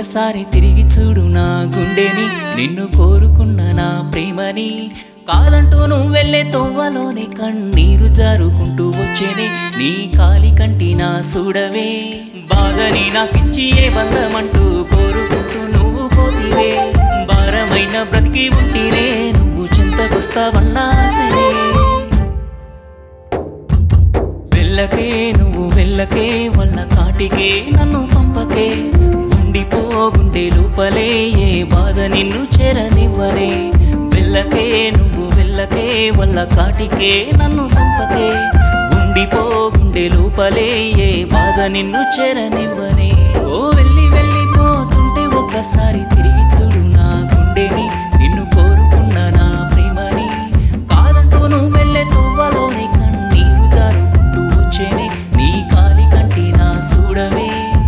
ఒక్కసారి తిరిగి చూడు నా గుండెని నిన్ను కోరుకున్న నా ప్రేమని కాదంటూ నువ్వు వెళ్ళే తోవలోని కన్నీరు జారుకుంటూ వచ్చేనే నీ కాలి కంటి నా చూడవే బాధని నాకిచ్చి ఏ బంధమంటూ కోరుకుంటూ నువ్వు పోతివే భారమైన బ్రతికి ఉంటేనే నువ్వు చింతకొస్తావన్నా సరే వెళ్ళకే నువ్వు వెళ్ళకే వల్ల కాటికే నన్ను పంపకే ఉండిపో గుండె లోపలే ఏ బాధ నిన్ను చేరనివ్వనే వెళ్ళకే నువ్వు వెళ్ళకే వల్ల కాటికే నన్ను పంపకే ఉండిపో గుండె లోపలే ఏ బాధ నిన్ను చేరనివ్వనే ఓ వెళ్ళి వెళ్ళిపోతుంటే ఒక్కసారి తిరిగి చూడు నా గుండెని నిన్ను కోరుకున్న నా ప్రేమని కాదంటూ నువ్వు వెళ్ళే తువ్వలోని కన్నీరు జారుకుంటూ వచ్చేనే నీ కాలి కంటి నా చూడవే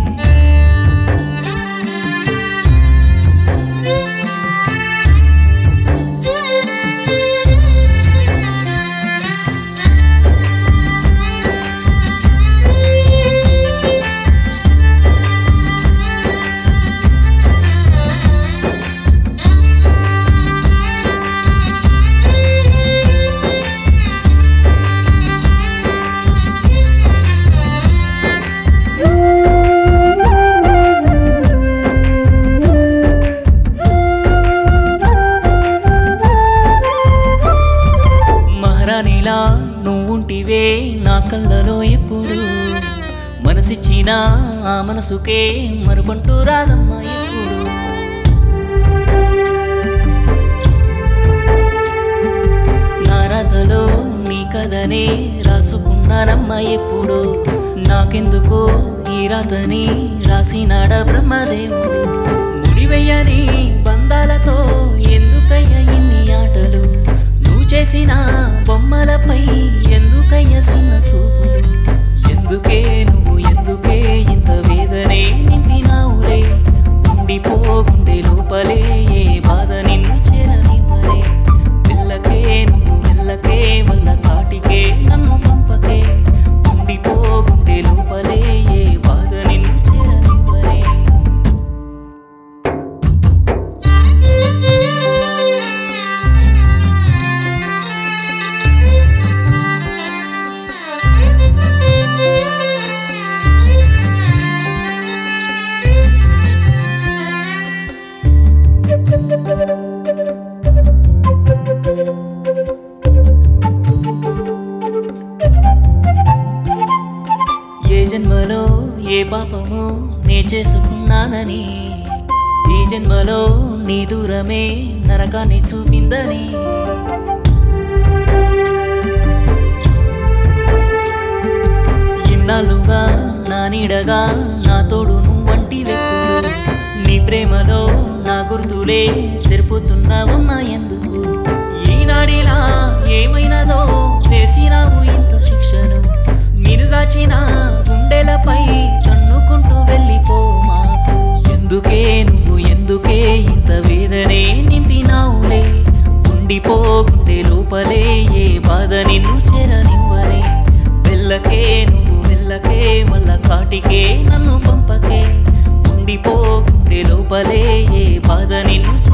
మహారాణిలా నువ్వుంటివే నా కళ్ళలో ఎప్పుడు మనసిచ్చిన ఆ మనసుకే మరుపంటూ రాదమ్మా ఎప్పుడు నా రాతలో నీ కథనే రాసుకున్నానమ్మా ఎప్పుడు నాకెందుకో ఈ రాతని రాసినాడ బ్రహ్మదేవుడు ముడివెయ్యని బంధాలతో ఎందుకయ్య ఇన్ని ఆటలు నువ్వు చేసిన బొమ్మలపై ఎందుకయ్య చిన్న సూపులు ఎందుకే నువ్వు ఎందుకే ఇంత వేదనే నింపినావులే ఉండిపో గుండె లోపలే ఏ బాధ నిన్ను చేరనివ్వలే వెళ్ళకే నువ్వు వెళ్ళకే వల్ల కాటికే నన్ను పంపకే ఉండిపో గుండె లోపలే ఏ బాధ నిన్ను చేరనివ్వలే ఏ జన్మలో ఏ పాపమో నే చేసుకున్నానని ఈ జన్మలో నీ దూరమే నరకాన్ని చూపిందని ఇన్నాళ్ళుగా నా నీడగా నా తోడు నువ్వంటి వెప్పుడు నీ ప్రేమలో నా గుర్తులే సరిపోతున్నావమ్మా ఎందుకు ఈనాడిలా ఏమైనదో వేసినావు ఇంత శిక్షను నిన్ను దాచిన గుండెలపై తన్నుకుంటూ వెళ్ళిపో మాకు ఎందుకే నువ్వు ఎందుకే ఇంత వేదనే నింపినావులే ఉండిపో గుండె లోపలే ఏ బాధ నిన్ను చేరనివ్వలే వెళ్ళకే నువ్వు వెళ్ళకే వల్ల కాటికే నన్ను పంపకే ఉండిపో గుండె లోపలే ఏ బాధ నిన్ను